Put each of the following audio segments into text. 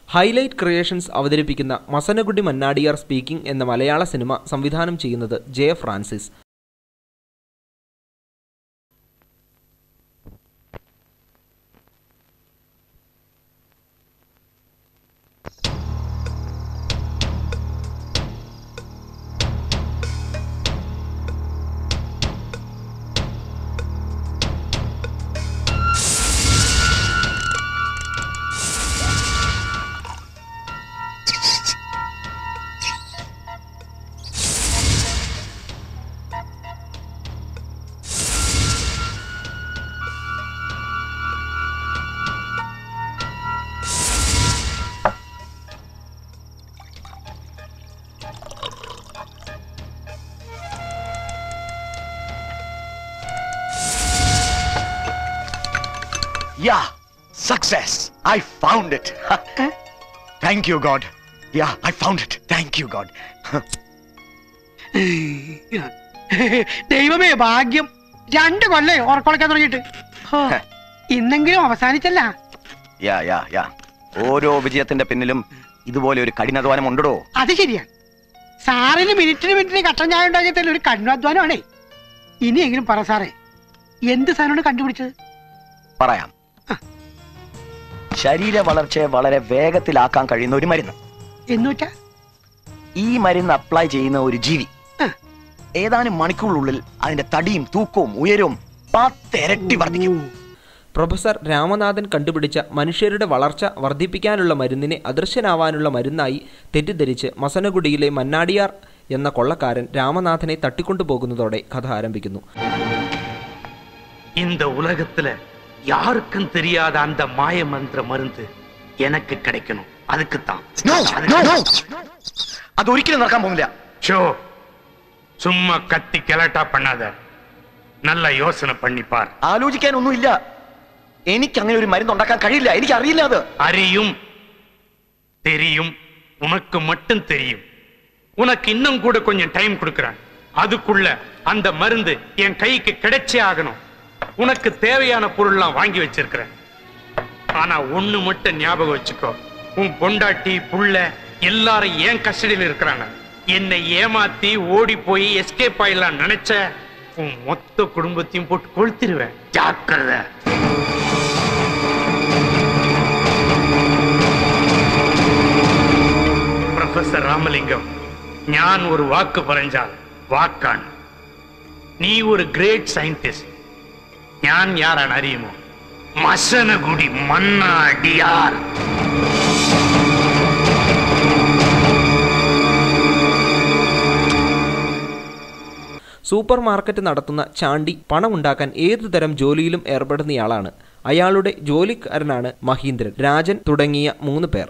Highlight creations അവതരിപ്പിക്കുന്ന Masinagudi Mannadiyar speaking എന്ന മലയാള സിനിമ സംവിധാനം ചെയ്യുന്നത് J Francis Yeah, success. I found it. Thank you, God. Yeah, I found it. Thank you, God. ദൈവമേ ഭാഗ്യം രണ്ട് കൊല്ലേ ഉറക്കൊളക്കാൻ തുടങ്ങിയിട്ട് ഹോ, ഇന്നെങ്കിലും അവസാനിച്ചല്ല Yeah, yeah, yeah. ഓരോ വിജയത്തിന്റെ പിന്നിലും ഇതുപോലെ ഒരു കഠിനാധ്വാനം ഉണ്ടോ അത് ശരിയാ സാറിന് മിനിറ്റിന് മിനിറ്റിന് കട്ടൻ ചായ ഉണ്ടാക്കിയതിൽ ഒരു കഠിനാധ്വാനമാണേ ഇനിയെങ്കിലും പറ സാറേ എന്ത് സാധനമാണ് കണ്ടുപിടിച്ചത് പറയാം ശരീര വളർച്ചയെ വളരെ വേഗത്തിലാക്കാൻ കഴിയുന്ന ഒരു മരുന്ന് എന്നുവെച്ചാ ഈ മരുന്ന് അപ്ലൈ ചെയ്യുന്ന ഒരു ജീവി ഏതാനും മണിക്കൂറിനുള്ളിൽ അതിന്റെ തടിയും തൂക്കവും ഉയരവും പത്തിരട്ടി വർദ്ധിക്കും പ്രൊഫസർ രാമനാഥൻ കണ്ടുപിടിച്ച മനുഷ്യരുടെ വളർച്ച വർദ്ധിപ്പിക്കാനുള്ള മരുന്നിനെ അദൃശ്യനാവാനുള്ള മരുന്നായി തെറ്റിദ്ധരിച്ച് മസനഗുഡിയിലെ മന്നാടിയാർ എന്ന കൊള്ളക്കാരൻ രാമനാഥനെ തട്ടിക്കൊണ്ടുപോകുന്നതോടെ കഥ ആരംഭിക്കുന്നു இந்த உலகத்துல யாருக்கும் தெரியாத அந்த மாய மந்திர மருந்து எனக்கு கிடைக்கணும் அதுக்குத்தான் അത് ഒരിക്കലും നടക്കാൻ പോകുന്നില്ല ஷோ சும்மா கத்தி கிளட்டா பண்ணாத நல்ல யோசனை பண்ணி பார் ആലോചിക്കാനൊന്നുമില്ല എനിക്ക് അങ്ങനെ ഒരു മരുന്ന് ഉണ്ടാക്കാൻ കഴിയില്ല എനിക്ക് അറിയില്ല അത് அறியும் தெரியும் உனக்கு மட்டும் தெரியும் உனக்கு இன்னும் கூட கொஞ்சம் டைம் கொடுக்கறேன் அதுக்குள்ள அந்த மருந்து என் கைக்கு கிடைச்சே ஆகணும் உனக்கு தேவையான பொருள்லாம் வாங்கி வச்சிருக்கிறேன் ஆனா ஒண்ணு மட்டும் ஞாபகம் வச்சுக்கோ உன் பொண்டாட்டி புள்ள எல்லாரும் ஏன் கஸ்டடியில் இருக்கிறாங்க என்னை ஏமாத்தி ஓடி போய் எஸ்கேப் ஆயிடலாம் நினைச்ச உன் மொத்த குடும்பத்தையும் போட்டு கொளுத்திருவேன் ஜாக்கிரதை പ്രൊഫസർ രാമലിംഗം ഞാൻ ഒരു വാക്ക് പറഞ്ഞാൽ വാക്കാണ് നീ ഒരു ഗ്രേറ്റ് സയന്റിസ്റ്റ് ഞാൻ യാരാണ് അറിയുമോ മസനഗുടി മണ്ണാടിയാർ സൂപ്പർ മാർക്കറ്റ് നടത്തുന്ന ചാണ്ടി പണമുണ്ടാക്കാൻ ഏതു തരം ജോലിയിലും ഏർപ്പെടുന്നയാളാണ് അയാളുടെ ജോലിക്കാരനാണ് മഹീന്ദ്രൻ രാജൻ തുടങ്ങിയ മൂന്ന് പേർ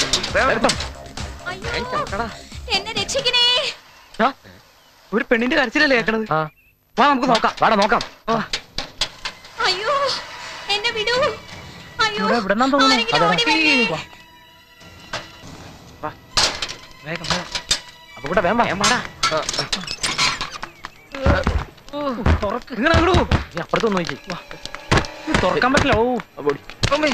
എന്നെ രക്ഷിക്കണേ ഒരു പെണ്ണിന്റെ കരച്ചിലല്ലേ കേൾക്കണത് വാ നമുക്ക് നോക്കാം വാടാ നോക്കാം അയ്യോ എന്നെ വിടൂ അയ്യോ ഇവിടെ എവിടെന്നാ തോന്നുന്നു ആരെങ്കിലും ഓടി വരണേ. വേഗം വേഗം അപ്പൊ കൂടെ വേഗം വാ. വേഗം വാടാ നിങ്ങൾ അങ്ങോട്ട് പോ. നീ അപ്പുറത്ത് നോക്കി തുറക്കാൻ പറ്റില്ല ഓ അമ്മേ.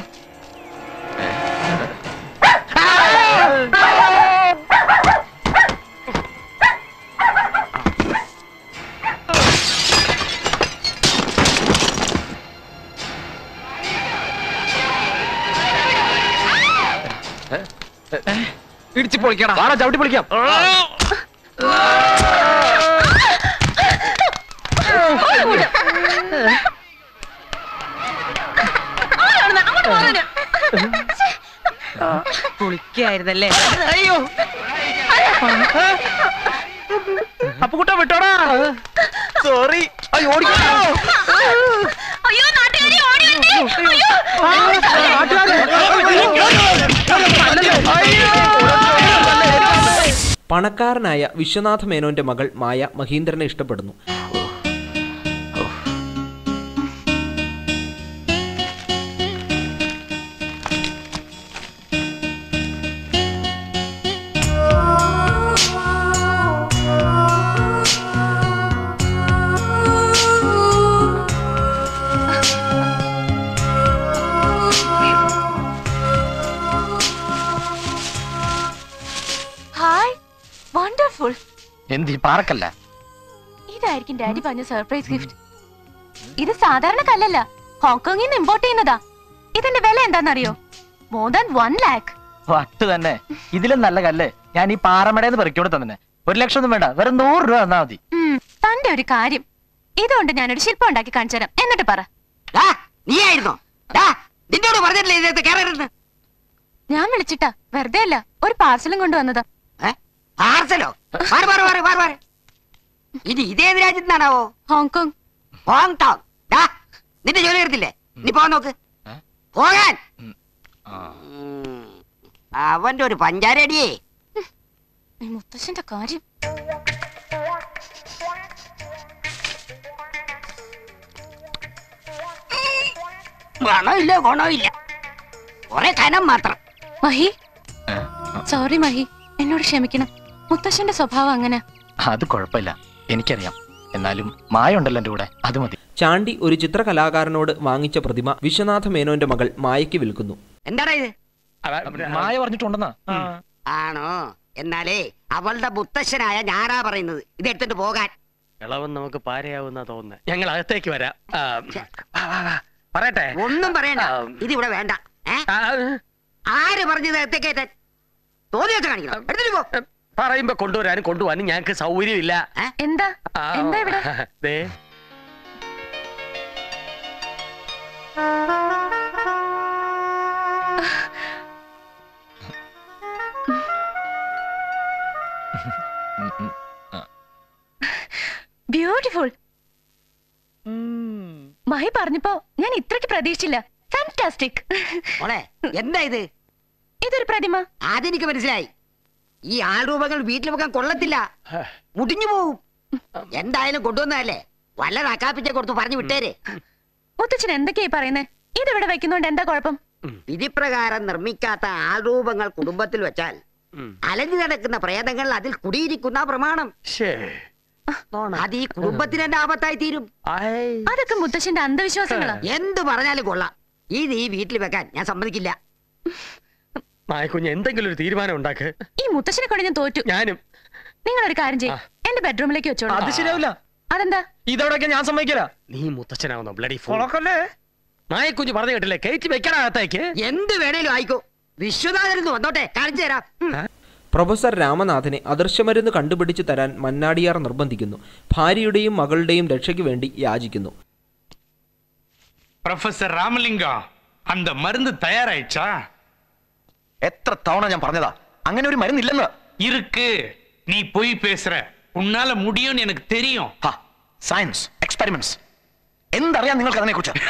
ഇടിച്ച് പൊളിക്കടാ വാടാ ചവിട്ടി പൊളിക്കാം കുളിക്കായിരുന്നല്ലേ അയ്യോ അപ്പൊ കുട്ട വിട്ടോടാ സോറി അയ്യോ ഓടിക്കോ അയ്യോ നാട്ടുകാരി ഓടി വരണേ അയ്യോ പണക്കാരനായ വിശ്വനാഥ മേനോന്റെ മകൾ മായ മഹീന്ദ്രനെ ഇഷ്ടപ്പെടുന്നു എന്തി പാർക്കല്ല ഇതായിരിക്കും ഡാഡി പറഞ്ഞ സർപ്രൈസ് ഗിഫ്റ്റ് ഇത് സാധാരണ കല്ലല്ല ഹോങ്കോങ്ങിൽ നിന്ന് ഇമ്പോർട്ട് ചെയ്യുന്നതാ ഇതിന്റെ വില എന്താണെന്നറിയോ മോർ ദാൻ വൺ ലാക്ക് വട്ട് തന്നെ ഇതിലും നല്ല കല്ല് ഞാൻ ഈ പാറമടയെന്ന് പെറുക്കിയോടെ തന്നെ ഒരു ലക്ഷം ഒന്നും വേണ്ട വെറും നൂറ് രൂപ തന്നാ മതി തന്റെ ഒരു കാര്യം ഇതുകൊണ്ട് ഞാനൊരു ശില്പം ഉണ്ടാക്കി കാണിച്ചു തരാം എന്നിട്ട് പറ നീ ആയിരുന്നോ നിന്നോട് പറഞ്ഞിട്ടില്ലേ ഇതിനകത്ത് കയറരുത് ഞാൻ വിളിച്ചിട്ടാ വെറുതെ അല്ല ഒരു പാർസലും കൊണ്ടുവന്നതാ പാർസലോ മാറി മാറി മാറി മാറി മാറി ഇനി ഇതേത് രാജ്യത്തിനാണാവോ ഹോങ്കോങ് ഹോങ് ടോങ് ഡാ നിന്റെ ജോലി എടുത്തില്ലേ നീ പോകാൻ നോക്ക് പോകാൻ ഉം. അവന്റെ ഒരു പഞ്ചാരടിയേ ഈ മുത്തശ്ശന്റെ കാര്യം ഗുണമില്ല ഗുണമില്ല കുറെ കനം മാത്രം മഹി സോറി മഹി എന്നോട് ക്ഷമിക്കണം മുത്തശ്ശന്റെ സ്വഭാവം അങ്ങനെ അത് കുഴപ്പമില്ല എനിക്കറിയാം എന്നാലും മായ ഉണ്ടല്ലോ എന്റെ കൂടെ അത് മതി ചാണ്ടി ഒരു ചിത്രകലാകാരനോട് വാങ്ങിച്ച പ്രതിമ വിശ്വനാഥ മേനോന്റെ മകൾ മായയ്ക്ക് വിൽക്കുന്നു എന്താടാ ഇത് മായ പറഞ്ഞിട്ടുണ്ടെന്നാ ആണോ എന്നാലേ അവളുടെ മുത്തശ്ശനായ ഞാനാ പറയുന്നത് ഇത് എടുത്തിട്ട് പോകാൻ ഇളവൻ നമുക്ക് പാരയാവുന്ന തോന്നുന്നത് ഞങ്ങൾ അകത്തേക്ക് വരാം ആ, പറയട്ടെ ഒന്നും പറയണ്ട ആ. ഇതിവിടെ വേണ്ട ഏ ആ, ആര് പറഞ്ഞത് എത്തേക്കേറ്റാൻ തോന്നി വെച്ച് കാണിക്കണം എടുത്തിട്ട് പോ പറയുമ്പോ കൊണ്ടുവരാനും കൊണ്ടുപോകാനും ഞങ്ങൾക്ക് സൗകര്യമില്ല എന്താ ആ, എന്താ ഇവിടെ ദേ ബ്യൂട്ടിഫുൾ മഹി പറഞ്ഞപ്പോ ഞാൻ ഇത്രയ്ക്ക് പ്രതീക്ഷിച്ചില്ല ഫാന്റാസ്റ്റിക് മോളെ എന്താ ഇത് ഇതൊരു പ്രതിമ അതെനിക്ക് മനസ്സിലായി ഈ ആൾരൂപങ്ങൾ വീട്ടിൽ വെക്കാൻ കൊള്ളത്തില്ല മുടിഞ്ഞു പോവും എന്തായാലും കൊണ്ടുവന്നതല്ലേ വല്ല നക്കാപ്പിച്ച കൊടുത്ത് പറഞ്ഞു വിട്ടേര് മുത്തച്ഛൻ എന്തൊക്കെയായി പറയുന്നേ ഇതിവിടെ വെക്കുന്നോണ്ട് എന്താ കുഴപ്പം വിധിപ്രകാരം നിർമ്മിക്കാത്ത ആൾരൂപങ്ങൾ കുടുംബത്തിൽ വെച്ചാൽ ഉം. അലഞ്ഞു നടക്കുന്ന പ്രേതങ്ങൾ അതിൽ കുടിയിരിക്കുന്ന പ്രമാണം ശ്ശേ. അത് ഈ കുടുംബത്തിന് തന്നെ ആപത്തായി തീരും ആയ്. അതൊക്കെ മുത്തച്ഛന്റെ അന്ധവിശ്വാസങ്ങളാ എന്ത് പറഞ്ഞാലും കൊള്ളാം ഇത് ഈ വീട്ടിൽ വെക്കാൻ ഞാൻ സമ്മതിക്കില്ല നായക്കുഞ്ഞ് എന്തെങ്കിലും ഒരു തീരുമാനം ഉണ്ടാക്ക് ഈ മുത്തച്ഛനെ കൊണ്ട് ഞാൻ തോറ്റു ഞാനും നിങ്ങളൊരു കാര്യം ചെയ്യും എന്റെ ബെഡ്റൂമിലേക്ക് വെച്ചോളൂ അത് ശരിയാവില്ല അതെന്താ ഇതോടൊക്കെ ഞാൻ സമ്മതിക്കില്ല നീ മുത്തച്ഛനാവുന്ന ബ്ലഡി ഫോൺ നായക്കുഞ്ഞ് പറഞ്ഞു കേട്ടില്ലേ കയറ്റി വെക്കണ അകത്തേക്ക് എന്ത് വേണേലും ആയിക്കോ വിശ്വനാഥൻ വന്നോട്ടെ കാണിച്ചു തരാം ഉം. പ്രൊഫസർ രാമനാഥനെ അദൃശ്യമരുന്ന് കണ്ടുപിടിച്ചു തരാൻ മന്നാടിയാർ നിർബന്ധിക്കുന്നു ഭാര്യയുടെയും മകളുടെയും രക്ഷയ്ക്ക് വേണ്ടി യാചിക്കുന്നു പ്രൊഫസർ രാമലിംഗா அந்த மருந்து தயாராயிடுச்சா എത്ര തവണ ഞാൻ പറഞ്ഞതാ അങ്ങനെ ഒരു മരുന്നില്ലെന്ന് இருக்கு நீ பொய் பேசுற உன்னால முடியும்னு எனக்கு தெரியும் സയൻസ് എക്സ്പെരിമെന്റ്സ് എന്തറിയാം നിങ്ങൾക്ക് അതിനെ കുറിച്ച്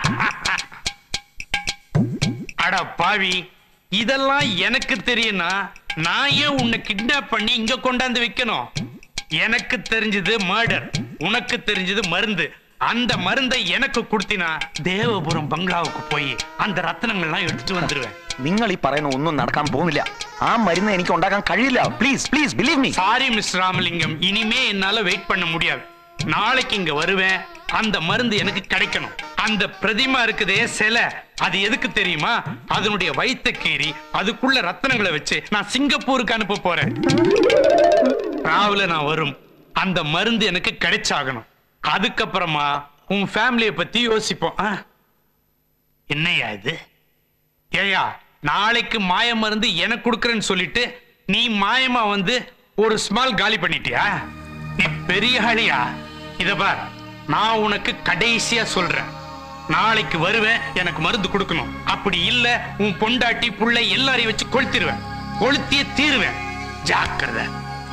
அட பாவி இதெல்லாம் எனக்கு தெரியும்னா நான் ஏன் உன்னை கிட்னாப் பண்ணி இங்க கொண்டாந்து வைக்கணும் எனக்கு தெரிஞ்சது மர்டர் உனக்கு தெரிஞ்சது மருந்து அந்த மருந்தை எனக்கு கொடுத்தினா தேவபுரம் பங்களாவுக்கு போய் அந்த ரத்னங்கள்லாம் எடுத்துட்டு வந்துருவேன் നിങ്ങൾ ഈ പറയുന്ന ഒന്നും നടക്കാൻ പോകുന്നില്ല ആ മരുന്ന് എനിക്ക് ഉണ്ടാക്കാൻ കഴിയില്ല please please believe me sorry miss Ramalingam இனிமே என்னால வெயிட் பண்ண முடியாது நாளைக்கு இங்க வருவேன் அந்த மருந்து எனக்கு கிடைக்கணும் அந்த பிரதிமா இருக்குதே சிலை அது எதுக்கு தெரியுமா அதனுடைய வயித்தை கீறி அதுக்குள்ள ரத்தனங்களை வச்சு நான் சிங்கப்பூருக்கு அனுப்ப போறேன் ராவுல நான் வரும் அந்த மருந்து எனக்கு கிடைச்சாகணும் அதுக்கப்புறமா உன் ஃபேமிலியை பத்தி யோசிப்போம் ஆ? என்னய்யா இது ஏயா நாளைக்கு மாய மருந்து எனக்கு கொடுக்கறேன்னு சொல்லிட்டு நீ மாயமா வந்து ஒரு ஸ்மால் காலி பண்ணிட்டியா நீ பெரிய ஆளியா இத பார் நான் உனக்கு கடைசியா சொல்றேன் நாளைக்கு வருவேன் எனக்கு மருந்து கொடுக்கணும் அப்படி இல்ல உன் பொண்டாட்டி புள்ளை எல்லாரையும் வச்சு கொளுத்திருவேன் கொளுத்தியே தீருவேன் ஜாக்கிரதை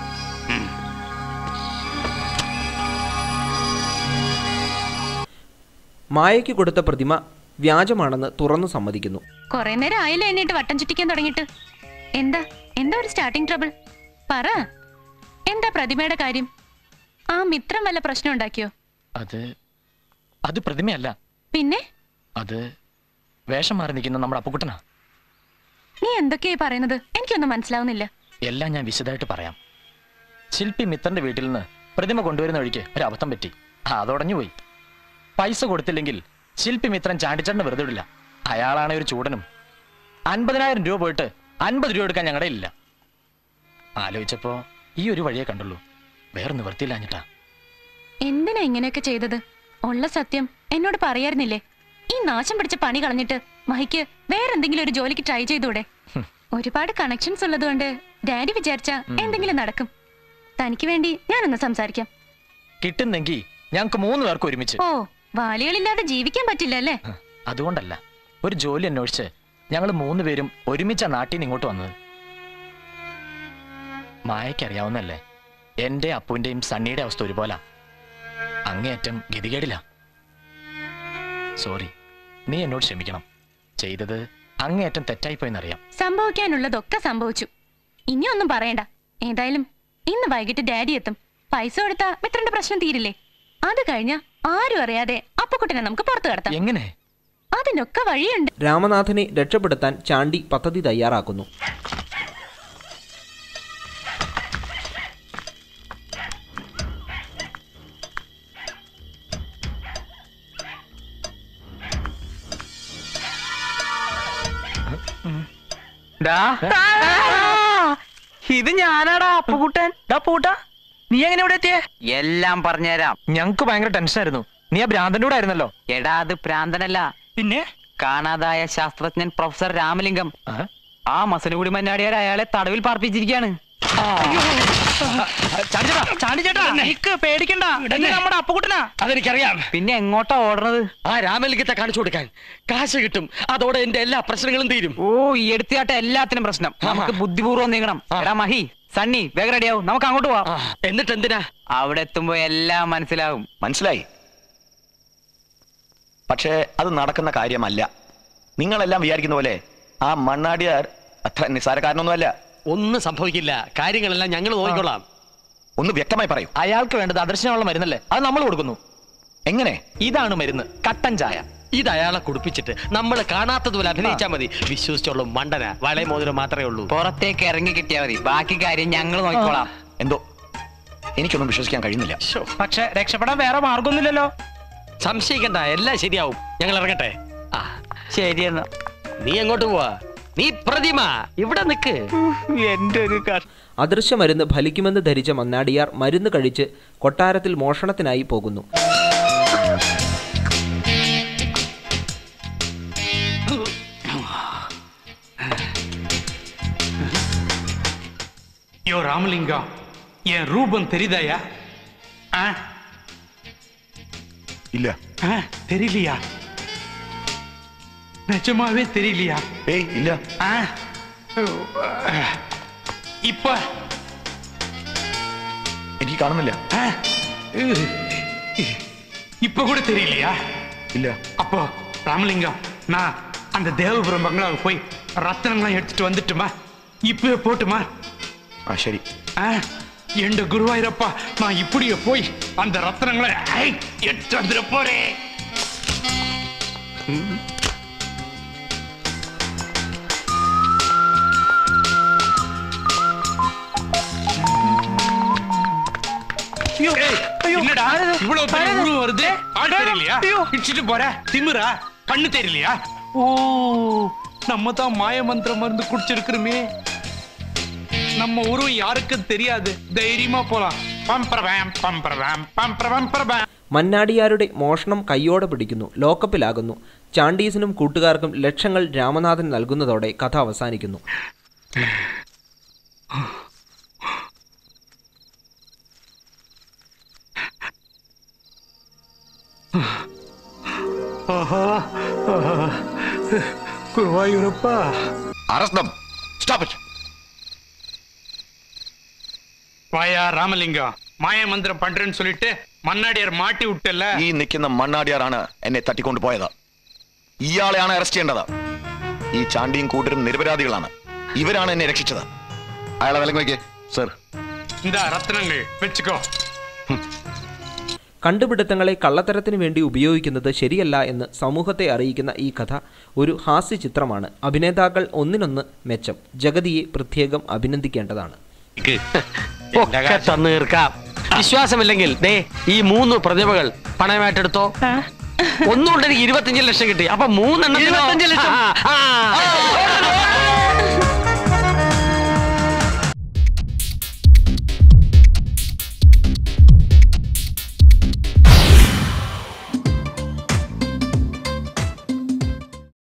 മായയ്ക്ക് കൊടുത്ത പ്രതിമ വ്യാജമാണെന്ന് തുറന്നു സമ്മതിക്കുന്നു കൊറേ നേരം ആയില്ല എന്നിട്ട് വട്ടം ചുറ്റിക്കാൻ തുടങ്ങിയിട്ട് എന്താ എന്താ ഒരു സ്റ്റാർട്ടിംഗ് ട്രബിൾ പറ എന്താ പ്രതിമയുടെ കാര്യം ആ മിത്രം വല്ല പ്രശ്നം ഉണ്ടാക്കിയോ അത് അത് പ്രതിമയല്ല പിന്നെ അത് വേഷം മാറി നിൽക്കുന്ന നമ്മുടെ അപ്പുക്കുട്ടനാ നീ എന്തൊക്കെയായി പറയുന്നത് എനിക്കൊന്നും മനസ്സിലാവുന്നില്ല എല്ലാം ഞാൻ വിശദമായിട്ട് പറയാം ശില്പി മിത്രന്റെ വീട്ടിൽ നിന്ന് പ്രതിമ കൊണ്ടുവരുന്ന വഴിക്ക് ഒരു അബദ്ധം പറ്റി അതോടഞ്ഞു പോയി പൈസ കൊടുത്തില്ലെങ്കിൽ ശില്പി മിത്രൻ ചാണ്ടിച്ചേട്ടന് വെറുതെ വിടില്ല അയാളാണ് ഒരു ചൂടനും അൻപതിനായിരം രൂപ പോയിട്ട് അൻപത് രൂപ എടുക്കാൻ ഞങ്ങളുടെ ഇല്ല ആലോചിച്ചപ്പോ ഈ ഒരു വഴിയെ കണ്ടുള്ളൂ വേറെ നിവർത്തിയില്ലാഞ്ഞിട്ടാ എന്തിനാ ഇങ്ങനെയൊക്കെ ചെയ്തത് ഉള്ള സത്യം എന്നോട് പറയായിരുന്നില്ലേ ഈ നാശം പിടിച്ച പണി കളഞ്ഞിട്ട് മഹിക്ക് വേറെന്തെങ്കിലും ഒരു ജോലിക്ക് ട്രൈ ചെയ്തൂടെ ഒരുപാട് കണക്ഷൻസ് ഉള്ളതുകൊണ്ട് ഡാഡി വിചാരിച്ച എന്തെങ്കിലും നടക്കും തനിക്ക് വേണ്ടി ഞാനൊന്ന് സംസാരിക്കാം കിട്ടുന്നെങ്കിൽ ഞങ്ങൾക്ക് മൂന്ന് പേർക്ക് ഒരുമിച്ച് ഓ വാലികളില്ലാതെ ജീവിക്കാൻ പറ്റില്ല അല്ലേ ഹ, അതുകൊണ്ടല്ല ഒരു ജോലി അന്വേഷിച്ച് ഞങ്ങൾ മൂന്ന് പേരും ഒരുമിച്ച നാട്ടിൽ നിന്ന് ഇങ്ങോട്ട് വന്നത് മായക്കറിയാവുന്നല്ലേ എന്റെ അപ്പുവിന്റെയും സണ്ണിയുടെ അവസ്ഥ ഒരുപോലെ അങ്ങേയറ്റം ഗതികേടില്ല സോറി നീ എന്നോട് ക്ഷമിക്കണം ചെയ്തത് അങ്ങേയറ്റം തെറ്റായിപ്പോയെന്നറിയാം സംഭവിക്കാനുള്ളതൊക്കെ സംഭവിച്ചു ഇനിയൊന്നും പറയണ്ട ഏതായാലും ഇന്ന് വൈകിട്ട് ഡാഡി എത്തും പൈസ കൊടുത്താ മിത്രന്റെ പ്രശ്നം തീരില്ലേ അത് കഴിഞ്ഞ ആരും അറിയാതെ അപ്പുക്കുട്ടനെ നമുക്ക് പുറത്തു കടത്താം എങ്ങനെ അതിനൊക്കെ വഴിയുണ്ട് രാമനാഥനെ രക്ഷപ്പെടുത്താൻ ചാണ്ടി പദ്ധതി തയ്യാറാക്കുന്നു ഡാ. ഇത് ഞാനാടാ അപ്പുകുട്ടൻ ഡാ പൂട്ടാ നീ എങ്ങനെ ഇവിടെ എത്തിയേ എല്ലാം പറഞ്ഞുതരാം ഞങ്ങക്ക് ഭയങ്കര ടെൻഷനായിരുന്നു നീ ആ ഭ്രാന്തന്റെ കൂടെ ആയിരുന്നല്ലോ എടാ അത് പ്രാന്തനല്ല പിന്നെ കാണാതായ ശാസ്ത്രജ്ഞൻ പ്രൊഫസർ രാമലിംഗം ആ? ആ മസനഗുടി മന്നാടിയാർ അയാളെ തടവിൽ പാർപ്പിച്ചിരിക്കുകയാണ് ചാണ്ടിച്ചേട്ടാ ചാണ്ടിച്ചേട്ടാ നിക്ക് പേടിക്കണ്ട ഇത് നമ്മുടെ അപ്പുകുട്ടനാ അതെനിക്കറിയാം പിന്നെ എങ്ങോട്ടാ ഓടുന്നത് ആ രാമലിംഗത്തെ കാണിച്ചു കൊടുക്കാൻ കാശ് കിട്ടും അതോടെ എന്റെ എല്ലാ പ്രശ്നങ്ങളും തീരും ഓ ഈ എടുത്തിയാട്ട എല്ലാത്തിനും പ്രശ്നം നമുക്ക് ബുദ്ധിപൂർവ്വം നീങ്ങണം എടാ മഹി സണ്ണി വേഗം റെഡിയാവും നമുക്ക് അങ്ങോട്ട് പോവാം ആ, എന്നിട്ട് എന്തിനാ അവിടെ എത്തുമ്പോ എല്ലാം മനസ്സിലാവും മനസ്സിലായി പക്ഷേ അത് നടക്കുന്ന കാര്യമല്ല നിങ്ങളെല്ലാം വിചാരിക്കുന്ന പോലെ ആ മണ്ണാടിയാർ അത്ര നിസ്സാരക്കാരനൊന്നുമല്ല ഒന്നും സംഭവിക്കില്ല കാര്യങ്ങളെല്ലാം ഞങ്ങൾ നോക്കിക്കൊള്ളാം ഒന്ന് വ്യക്തമായി പറയൂ അയാൾക്ക് വേണ്ടത് അദർശനമുള്ള മരുന്നല്ലേ അത് നമ്മൾ കൊടുക്കുന്നു എങ്ങനെ ഇതാണ് മരുന്ന് കട്ടൻ ചായ ഇത് അയാളെ കുടിപ്പിച്ചിട്ട് നമ്മൾ കാണാത്തതുപോലെ അഭിനയിച്ചാൽ മതി വിശ്വസിച്ചോളൂ മണ്ടന വളയ മോതിരം മാത്രമേ ഉള്ളൂ പുറത്തേക്ക് ഇറങ്ങി കിട്ടിയാ മതി ബാക്കി കാര്യം ഞങ്ങൾ നോക്കിക്കോളാം എന്തോ എനിക്കൊന്നും വിശ്വസിക്കാൻ കഴിയുന്നില്ല ശോ, പക്ഷെ രക്ഷപ്പെടാൻ വേറെ മാർഗമൊന്നുമില്ലല്ലോ സംശയിക്കണ്ട എല്ലാം ശരിയാവും ഞങ്ങൾ ഇറങ്ങട്ടെ ആ ശരിയെന്നാ നീ എങ്ങോട്ട് പോവാ നീ പ്രതിമ ഇവിടെ നിക്ക് എന്റെ ഒരു കഷ്ടം അദൃശ്യ മരുന്ന് ഫലിക്കുമെന്ന് ധരിച്ച മന്നാടിയാർ മരുന്ന് കഴിച്ച് കൊട്ടാരത്തിൽ മോഷണത്തിനായി പോകുന്നു யோ ராமலிங்கம் என் ரூபம் தெரியுதாயா ஆ ഇല്ല ஆ தெரியலையா நிஜமாவே தெரியலையா ഏയ് ഇല്ല ஆ இப்ப എനിക്ക് കാണുന്നില്ല ஆ, இப்ப கூட தெரியலையா ഇല്ല அப்போ ராமலிங்கம் நான் அந்த தேவபுரம் பங்களாவுக்கு போய் ரத்தனங்களாம் எடுத்துட்டு வந்துட்டுமா இப்பவே போட்டுமா ആ ശരി ஆ, எந்த குருவாயிரப்பா நான் இப்படியே போய் அந்த ரத்தனங்களை ஐ, எடுத்து வந்துட போறேன் ஏய், என்னடா இவ்வளவு பெரிய உருவம் வருது ஆள் தெரியலையா இடிச்சிட்டு போற திமிரா கண்ணு தெரியலையா ஓ நம்ம தான் மாய மந்திர மருந்து குடிச்சிருக்கிறோமே நம்ம உருவம் யாருக்கும் தெரியாது தைரியமா போலாம் பம்பரவேம் பம்பரவேம் பம்பரவம்பரவேம் മന്നാടിയാരുടെ മോഷണം കയ്യോടെ പിടിക്കുന്നു ലോക്കപ്പിലാകുന്നു ചാണ്ടീസിനും കൂട്ടുകാർക്കും ലക്ഷങ്ങൾ രാമനാഥൻ നൽകുന്നതോടെ കഥ അവസാനിക്കുന്നു குருவாயூரப்பா അറസ്റ്റ് them stop it வாயா ராமலிங்கம் மாய மந்திரம் பண்றேன்னு சொல்லிட்டு மன்னாடியார் மாட்டி விட்டல ഈ നിൽക്കുന്ന മണ്ണാടിയാറാണ് എന്നെ തട്ടിക്കൊണ്ടു പോയത് ഇയാളെയാണ് അറസ്റ്റ് ചെയ്യേണ്ടത് ഈ ചാണ്ടിയും കൂട്ടരും നിരപരാധികളാണ് ഇവരാണ് എന്നെ രക്ഷിച്ചത് അയാളെ വിലക്ക് വയ്ക്കേ സർ இந்த ரத்னங்கள் வச்சுக்கோ കണ്ടുപിടുത്തങ്ങളെ കള്ളത്തരത്തിന് വേണ്ടി ഉപയോഗിക്കുന്നത് ശരിയല്ല എന്ന് സമൂഹത്തെ അറിയിക്കുന്ന ഈ കഥ ഒരു ഹാസ്യ ചിത്രമാണ് അഭിനേതാക്കൾ ഒന്നിനൊന്ന് മെച്ചം ജഗതിയെ പ്രത്യേകം അഭിനന്ദിക്കേണ്ടതാണ് ഒക്കെ തന്നു തീർക്കാം വിശ്വാസമില്ലെങ്കിൽ ദേ ഈ മൂന്ന് പ്രതിഭകൾ പണയമായിട്ടെടുത്തോ ഒന്നുകൊണ്ട് എനിക്ക് ഇരുപത്തിയഞ്ച് ലക്ഷം കിട്ടി അപ്പൊ മൂന്നെണ്ണത്തിനോ ഇരുപത്തഞ്ച് ലക്ഷം? ആ, ആ,